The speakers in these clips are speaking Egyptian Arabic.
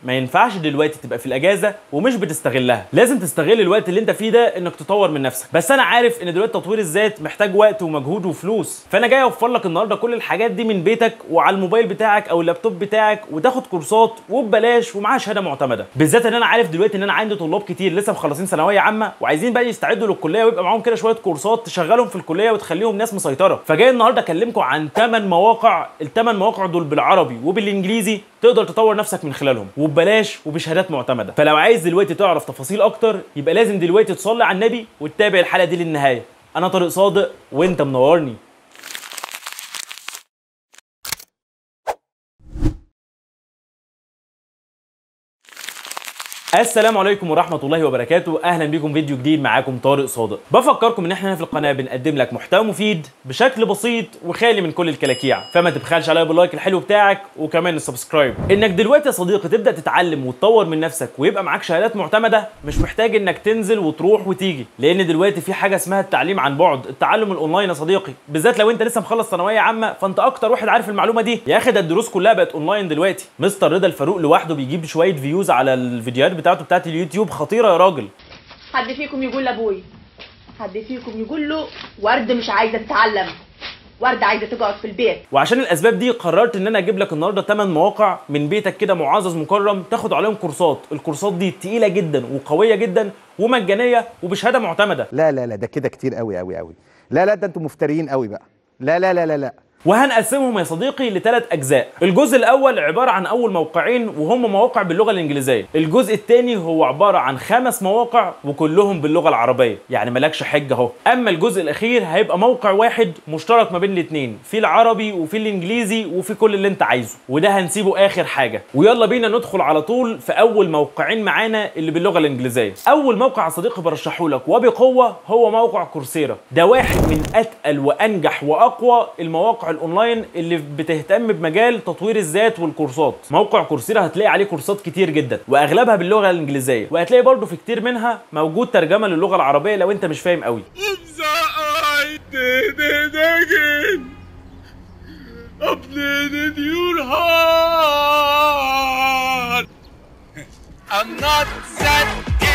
ما ينفعش دلوقتي تبقى في الاجازه ومش بتستغلها لازم تستغل الوقت اللي انت فيه ده انك تطور من نفسك بس انا عارف ان دلوقتي تطوير الذات محتاج وقت ومجهود وفلوس فانا جاي اوفر لك النهارده كل الحاجات دي من بيتك وعلى الموبايل بتاعك او اللابتوب بتاعك وتاخد كورسات وببلاش ومعاها شهاده معتمده بالذات ان انا عارف دلوقتي ان انا عندي طلاب كتير لسه مخلصين ثانويه عامه وعايزين بقى يستعدوا للكليه ويبقى معاهم كده شويه كورسات تشغلهم في الكليه وتخليهم ناس مسيطره فجاي النهارده اكلمكم عن 8 مواقع الثمان مواقع دول بالعربي وبالانجليزي تقدر تطور نفسك من خلالهم وببلاش وبشهادات معتمده فلو عايز دلوقتي تعرف تفاصيل اكتر يبقى لازم دلوقتي تصلي على النبي وتتابع الحلقه دي للنهايه انا طارق صادق وانت منورني السلام عليكم ورحمة الله وبركاته، أهلا بكم فيديو جديد معاكم طارق صادق. بفكركم إن إحنا هنا في القناة بنقدم لك محتوى مفيد بشكل بسيط وخالي من كل الكلاكيع، فما تبخلش عليا باللايك الحلو بتاعك وكمان السبسكرايب. إنك دلوقتي يا صديقي تبدأ تتعلم وتطور من نفسك ويبقى معاك شهادات معتمدة مش محتاج إنك تنزل وتروح وتيجي، لأن دلوقتي في حاجة اسمها التعليم عن بعد، التعلم الأونلاين يا صديقي، بالذات لو أنت لسه مخلص ثانوية عامة فأنت أكتر واحد عارف المعلومة دي، يا أخي ده الدروس كلها بقت أونلاين دلوقتي، مستر رضا الفاروق لوحده بيجيب شوية فيوز على الفيديوهات بتاعته بتاعت اليوتيوب خطيره يا راجل حد فيكم يقول لابوي حد فيكم يقول له ورد مش عايزه تتعلم ورد عايزه تقعد في البيت وعشان الاسباب دي قررت ان انا اجيب لك النهارده 8 مواقع من بيتك كده معزز مكرم تاخد عليهم كورسات الكورسات دي تقيله جدا وقويه جدا ومجانيه وبشهاده معتمده لا لا لا ده كده كتير قوي قوي قوي لا لا ده انتوا مفتريين قوي بقى لا لا لا لا لا وهنقسمهم يا صديقي لثلاث اجزاء الجزء الاول عباره عن اول موقعين وهم مواقع باللغه الانجليزيه الجزء الثاني هو عباره عن خمس مواقع وكلهم باللغه العربيه يعني مالكش حجه اهو اما الجزء الاخير هيبقى موقع واحد مشترك ما بين الاثنين في العربي وفي الانجليزي وفي كل اللي انت عايزه وده هنسيبه اخر حاجه ويلا بينا ندخل على طول في اول موقعين معانا اللي باللغه الانجليزيه اول موقع يا صديقي برشحه لك وبقوه هو موقع كورسيرا ده واحد من اتقل وانجح واقوى المواقع الاونلاين اللي بتهتم بمجال تطوير الذات والكورسات موقع كورسيرا هتلاقي عليه كورسات كتير جدا واغلبها باللغه الانجليزيه وهتلاقي برضو في كتير منها موجود ترجمه للغه العربيه لو انت مش فاهم قوي I did it again. Updated your heart. I'm not that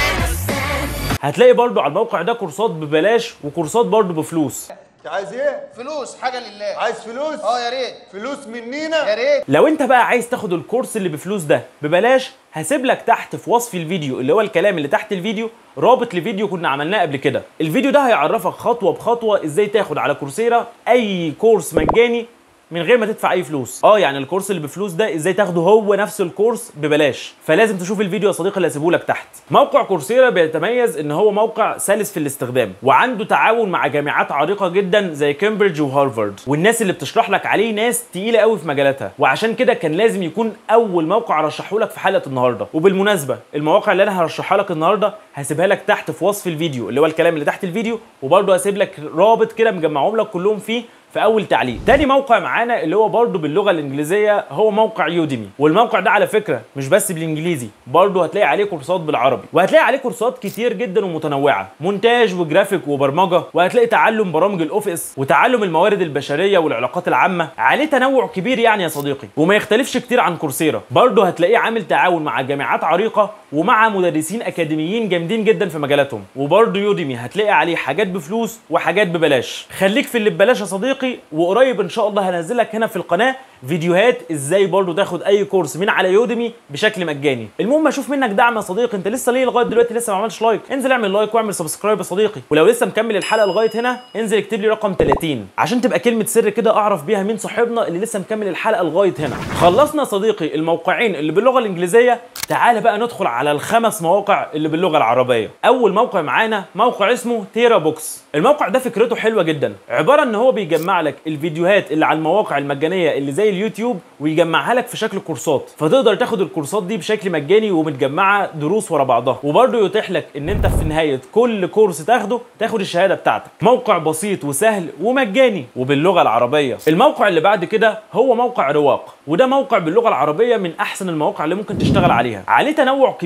هتلاقي برضو على الموقع ده كورسات ببلاش وكورسات برضو بفلوس انت عايز ايه؟ فلوس حاجه لله عايز فلوس؟ اه يا ريت فلوس منينا؟ يا ريت لو انت بقى عايز تاخد الكورس اللي بفلوس ده ببلاش هسيب لك تحت في وصف الفيديو اللي هو الكلام اللي تحت الفيديو رابط لفيديو كنا عملناه قبل كده الفيديو ده هيعرفك خطوه بخطوه ازاي تاخد على كورسيرا اي كورس مجاني من غير ما تدفع اي فلوس اه يعني الكورس اللي بفلوس ده ازاي تاخده هو نفس الكورس ببلاش فلازم تشوف الفيديو يا صديقي اللي هسيبه لك تحت موقع كورسيرا بيتميز ان هو موقع سلس في الاستخدام وعنده تعاون مع جامعات عريقه جدا زي كامبريدج وهارفارد والناس اللي بتشرح لك عليه ناس تقيله قوي في مجالاتها وعشان كده كان لازم يكون اول موقع ارشحه لك في حلقه النهارده وبالمناسبه المواقع اللي انا هرشحها لك النهارده هسيبها لك تحت في وصف الفيديو اللي هو الكلام اللي تحت الفيديو وبرده هسيب لك رابط كده مجمعهم لك كلهم فيه في اول تعليق تاني موقع معانا اللي هو برضه باللغه الانجليزيه هو موقع يوديمي والموقع ده على فكره مش بس بالانجليزي برضه هتلاقي عليه كورسات بالعربي وهتلاقي عليه كورسات كتير جدا ومتنوعه مونتاج وجرافيك وبرمجه وهتلاقي تعلم برامج الاوفيس وتعلم الموارد البشريه والعلاقات العامه عليه تنوع كبير يعني يا صديقي وما يختلفش كتير عن كورسيرا برضه هتلاقيه عامل تعاون مع جامعات عريقه ومع مدرسين اكاديميين جامدين جدا في مجالاتهم وبرضه يوديمي هتلاقي عليه حاجات بفلوس وحاجات ببلاش خليك في اللي ببلاش يا صديقي وقريب ان شاء الله هنزل لك هنا في القناه فيديوهات ازاي برضو تاخد اي كورس من على يوديمي بشكل مجاني المهم اشوف منك دعم يا صديقي انت لسه ليه لغايه دلوقتي لسه ما عملتش لايك انزل اعمل لايك واعمل سبسكرايب يا صديقي ولو لسه مكمل الحلقه لغايه هنا انزل اكتب لي رقم 30 عشان تبقى كلمه سر كده اعرف بيها مين صاحبنا اللي لسه مكمل الحلقه لغايه هنا خلصنا يا صديقي الموقعين اللي باللغه الانجليزيه تعال بقى ندخل على الخمس مواقع اللي باللغه العربيه اول موقع معانا موقع اسمه تيرا بوكس الموقع ده فكرته حلوه جدا عباره ان هو بيجمع لك الفيديوهات اللي على المواقع المجانيه اللي زي اليوتيوب ويجمعها لك في شكل كورسات فتقدر تاخد الكورسات دي بشكل مجاني ومتجمعه دروس ورا بعضها وبرده يتيح لك ان انت في نهايه كل كورس تاخده تاخد الشهاده بتاعتك موقع بسيط وسهل ومجاني وباللغه العربيه الموقع اللي بعد كده هو موقع رواق وده موقع باللغه العربيه من احسن المواقع اللي ممكن تشتغل عليها عليه تنوع كبير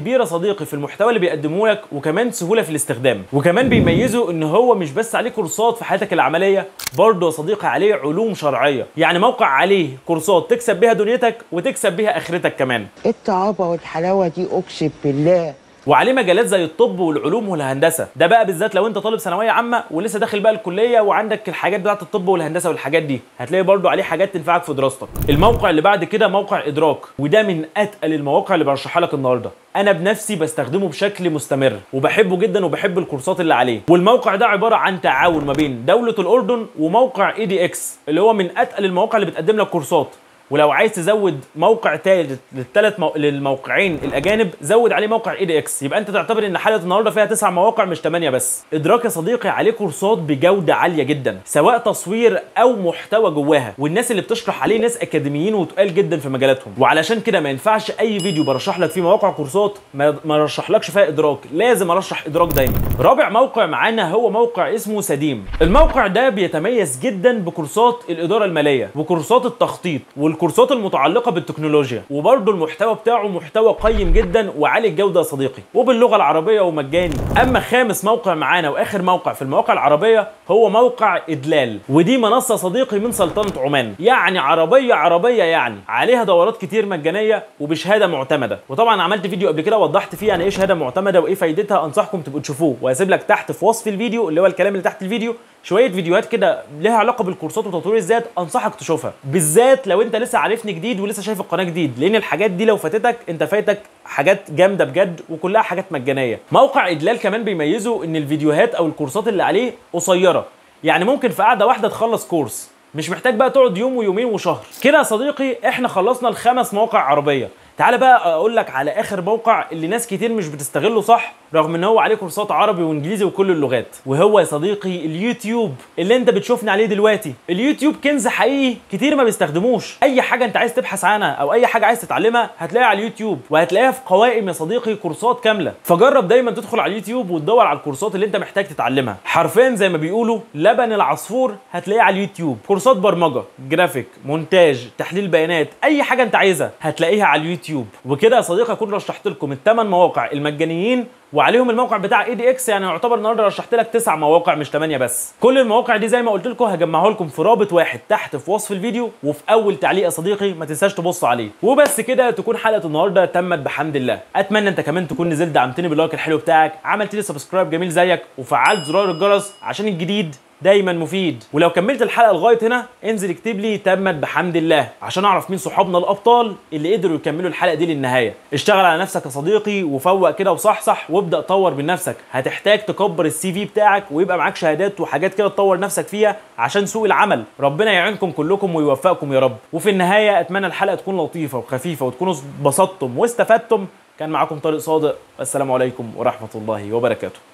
كبيره صديقي في المحتوى اللي بيقدمه لك وكمان سهوله في الاستخدام وكمان بيميزه ان هو مش بس عليه كورسات في حياتك العمليه برضه يا صديقي عليه علوم شرعيه يعني موقع عليه كورسات تكسب بيها دنيتك وتكسب بيها اخرتك كمان ايه الطعابه والحلاوه دي اقسم بالله وعليه مجالات زي الطب والعلوم والهندسه ده بقى بالذات لو انت طالب ثانويه عامه ولسه داخل بقى الكليه وعندك الحاجات بتاعه الطب والهندسه والحاجات دي هتلاقي برضو عليه حاجات تنفعك في دراستك الموقع اللي بعد كده موقع ادراك وده من اتقل المواقع اللي برشحها لك النهارده انا بنفسي بستخدمه بشكل مستمر وبحبه جدا وبحب الكورسات اللي عليه والموقع ده عباره عن تعاون ما بين دوله الاردن وموقع اي دي اكس اللي هو من اتقل المواقع اللي بتقدم لك كورسات ولو عايز تزود موقع ثالث للثلاث مو... للموقعين الاجانب زود عليه موقع اي دي اكس يبقى انت تعتبر ان حلقه النهارده فيها تسع مواقع مش ثمانيه بس ادراك يا صديقي عليه كورسات بجوده عاليه جدا سواء تصوير او محتوى جواها والناس اللي بتشرح عليه ناس اكاديميين وتقال جدا في مجالاتهم وعلشان كده ما ينفعش اي فيديو برشح لك فيه مواقع كورسات ما ما ارشحلكش فيها ادراك لازم ارشح ادراك دايما رابع موقع معانا هو موقع اسمه سديم الموقع ده بيتميز جدا بكورسات الاداره الماليه وكورسات التخطيط والكورسات المتعلقه بالتكنولوجيا وبرضه المحتوى بتاعه محتوى قيم جدا وعالي الجوده يا صديقي وباللغه العربيه ومجاني اما خامس موقع معانا واخر موقع في المواقع العربيه هو موقع ادلال ودي منصه صديقي من سلطنه عمان يعني عربيه عربيه يعني عليها دورات كتير مجانيه وبشهاده معتمده وطبعا عملت فيديو قبل كده وضحت فيه يعني ايه شهاده معتمده وايه فايدتها انصحكم تبقوا تشوفوه وهسيب لك تحت في وصف الفيديو اللي هو الكلام اللي تحت الفيديو شويه فيديوهات كده ليها علاقه بالكورسات وتطوير الذات انصحك تشوفها بالذات لو انت لسه عارفني جديد ولسه شايف القناه جديد لان الحاجات دي لو فاتتك انت فايتك حاجات جامده بجد وكلها حاجات مجانيه موقع ادلال كمان بيميزه ان الفيديوهات او الكورسات اللي عليه قصيره يعني ممكن في قعده واحده تخلص كورس مش محتاج بقى تقعد يوم ويومين وشهر كده يا صديقي احنا خلصنا الخمس مواقع عربيه تعال بقى اقول لك على اخر موقع اللي ناس كتير مش بتستغله صح رغم ان هو عليه كورسات عربي وانجليزي وكل اللغات وهو يا صديقي اليوتيوب اللي انت بتشوفني عليه دلوقتي اليوتيوب كنز حقيقي كتير ما بيستخدموش اي حاجه انت عايز تبحث عنها او اي حاجه عايز تتعلمها هتلاقيها على اليوتيوب وهتلاقيها في قوائم يا صديقي كورسات كامله فجرب دايما تدخل على اليوتيوب وتدور على الكورسات اللي انت محتاج تتعلمها حرفيا زي ما بيقولوا لبن العصفور هتلاقيه على اليوتيوب كورسات برمجه جرافيك مونتاج تحليل بيانات اي حاجه انت عايزها هتلاقيها على اليوتيوب وكده يا صديقي اكون رشحت لكم الثمان مواقع المجانيين وعليهم الموقع بتاع اي دي اكس يعني يعتبر النهارده رشحت لك تسع مواقع مش ثمانيه بس كل المواقع دي زي ما قلت لكم هجمعه لكم في رابط واحد تحت في وصف الفيديو وفي اول تعليق يا صديقي ما تنساش تبص عليه وبس كده تكون حلقه النهارده تمت بحمد الله اتمنى انت كمان تكون نزلت دعمتني باللايك الحلو بتاعك عملت لي سبسكرايب جميل زيك وفعلت زرار الجرس عشان الجديد دايما مفيد ولو كملت الحلقه لغايه هنا انزل اكتب لي تمت بحمد الله عشان اعرف مين صحابنا الابطال اللي قدروا يكملوا الحلقه دي للنهايه اشتغل على نفسك يا صديقي وفوق كده وصحصح وابدا طور من نفسك هتحتاج تكبر السي في بتاعك ويبقى معاك شهادات وحاجات كده تطور نفسك فيها عشان سوق العمل ربنا يعينكم كلكم ويوفقكم يا رب وفي النهايه اتمنى الحلقه تكون لطيفه وخفيفه وتكونوا اتبسطتم واستفدتم كان معاكم طارق صادق والسلام عليكم ورحمه الله وبركاته